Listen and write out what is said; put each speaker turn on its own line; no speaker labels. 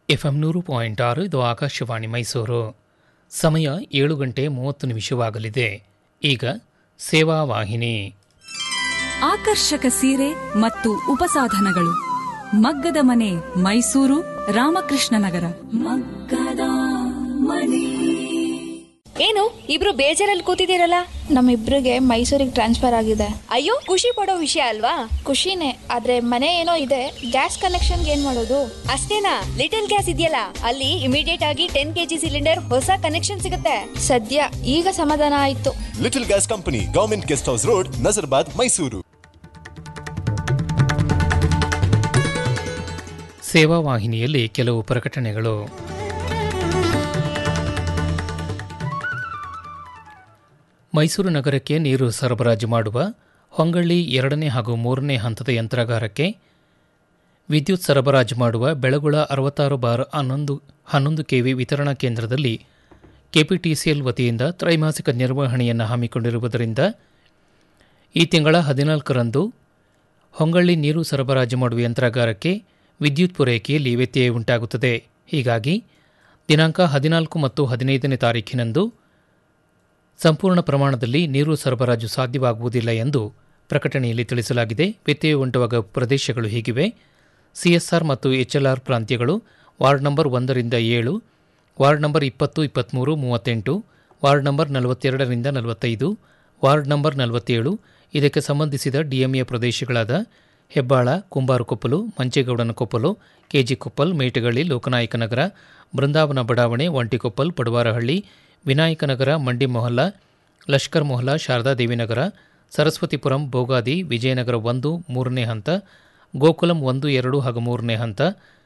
FM ನೂರು point ಆರು ಇದು ಆಕಾಶವಾಣಿ ಮೈಸೂರು ಸಮಯ ಏಳು ಗಂಟೆ ಮೂವತ್ತು ನಿಮಿಷವಾಗಲಿದೆ ಈಗ ಸೇವಾ ವಾಹಿನಿ
ಆಕರ್ಷಕ ಸೀರೆ ಮತ್ತು ಉಪಸಾಧನಗಳು ಮಗ್ಗದ ಮನೆ ಮೈಸೂರು ರಾಮಕೃಷ್ಣ ನಗರ ಮಗ್ಗದ ಮನೆ
ಏನು ಇಬ್ರು ಬೇಜಾರಲ್ಲಿ ಕೂತಿದ್ದೀರಲ್ಲ
ನಮ್ಮಿಬ್ರಿಗೆ ಮೈಸೂರಿಗೆ ಟ್ರಾನ್ಸ್ಫರ್ ಆಗಿದೆ
ಅಯ್ಯೋ ಖುಷಿ ಪಡೋ ವಿಷಯ ಅಲ್ವಾ
ಖುಷಿನೇ ಆದ್ರೆ ಮನೆ ಏನೋ ಇದೆ ಗ್ಯಾಸ್ ಕನೆಕ್ಷನ್ಗೆ ಏನ್ ಮಾಡೋದು
ಅಷ್ಟೇನಾ ಲಿಟಲ್ ಗ್ಯಾಸ್ ಇದೆಯಲ್ಲ ಅಲ್ಲಿ ಇಮಿಡಿಯೇಟ್ ಆಗಿ ಟೆನ್ ಕೆಜಿ ಸಿಲಿಂಡರ್ ಹೊಸ ಕನೆಕ್ಷನ್ ಸಿಗುತ್ತೆ
ಸದ್ಯ ಈಗ ಸಮಾಧಾನ ಆಯ್ತು
little gas company government guest house road Nazarbad Mysuru
ಸೇವಾ ವಾಹಿನಿಯಲ್ಲಿ ಕೆಲವು ಪ್ರಕಟಣೆಗಳು ಮೈಸೂರು ನಗರಕ್ಕೆ ನೀರು ಸರಬರಾಜು ಮಾಡುವ ಹೊಂಗಳ್ಳಿ ಎರಡನೇ ಹಾಗೂ ಮೂರನೇ ಹಂತದ ಯಂತ್ರಾಗಾರಕ್ಕೆ ವಿದ್ಯುತ್ ಸರಬರಾಜು ಮಾಡುವ ಬೆಳಗುಳ ಅರವತ್ತಾರು ಬಾರ್ ಹನ್ನೊಂದು ಹನ್ನೊಂದು ಕೆವಿ ವಿತರಣಾ ಕೇಂದ್ರದಲ್ಲಿ ಕೆಪಿಟಿಸಿಎಲ್ ವತಿಯಿಂದ ತ್ರೈಮಾಸಿಕ ನಿರ್ವಹಣೆಯನ್ನು ಹಮ್ಮಿಕೊಂಡಿರುವುದರಿಂದ ಈ ತಿಂಗಳ ಹದಿನಾಲ್ಕರಂದು ಹೊಂಗಳ್ಳಿ ನೀರು ಸರಬರಾಜು ಮಾಡುವ ಯಂತ್ರಾಗಾರಕ್ಕೆ ವಿದ್ಯುತ್ ಪೂರೈಕೆಯಲ್ಲಿ ವ್ಯತ್ಯಯ ಉಂಟಾಗುತ್ತದೆ ಹೀಗಾಗಿ ದಿನಾಂಕ ಹದಿನಾಲ್ಕು ಮತ್ತು ಹದಿನೈದನೇ ತಾರೀಖಿನಂದು ಸಂಪೂರ್ಣ ಪ್ರಮಾಣದಲ್ಲಿ ನೀರು ಸರಬರಾಜು ಸಾಧ್ಯವಾಗುವುದಿಲ್ಲ ಎಂದು ಪ್ರಕಟಣೆಯಲ್ಲಿ ತಿಳಿಸಲಾಗಿದೆ ವ್ಯತ್ಯಯ ಉಂಟಾಗುವ ಪ್ರದೇಶಗಳು ಹೀಗಿವೆ ಸಿಎಸ್ಆರ್ ಮತ್ತು ಎಚ್ಎಲ್ಆರ್ ಪ್ರಾಂತ್ಯಗಳು ವಾರ್ಡ್ ನಂಬರ್ ಒಂದರಿಂದ ಏಳು ವಾರ್ಡ್ ನಂಬರ್ ಇಪ್ಪತ್ತು ಇಪ್ಪತ್ತ್ಮೂರು ಮೂವತ್ತೆಂಟು ವಾರ್ಡ್ ನಂಬರ್ ನಲವತ್ತೆರಡರಿಂದ ನಲವತ್ತೈದು ವಾರ್ಡ್ ನಂಬರ್ ನಲವತ್ತೇಳು ಇದಕ್ಕೆ ಸಂಬಂಧಿಸಿದ ಡಿಎಂಎ ಪ್ರದೇಶಗಳಾದ ಹೆಬ್ಬಾಳ ಕುಂಬಾರಕೊಪ್ಪಲು ಮಂಚೇಗೌಡನ ಕೊಪ್ಪಲು ಕೆಜಿ ಕೊಪ್ಪಲ್ ಮೇಟಗಳ್ಳಿ ಲೋಕನಾಯಕ ನಗರ ಬೃಂದಾವನ ಬಡಾವಣೆ ಒಂಟಿಕೊಪ್ಪಲ್ ಪಡುವಾರಹಳ್ಳಿ ವಿನಾಯಕನಗರ ಮಂಡಿ ಮೊಹಲ್ಲಾ ಲಷ್ಕರ್ ಮೊಹಲ್ಲಾ ಶಾರದಾದೇವಿ ನಗರ ಸರಸ್ವತಿಪುರಂ ಬೋಗಾದಿ ವಿಜಯನಗರ ಒಂದು ಮೂರನೇ ಹಂತ ಗೋಕುಲಂ ಒಂದು ಎರಡು ಹಾಗೂ ಮೂರನೇ ಹಂತ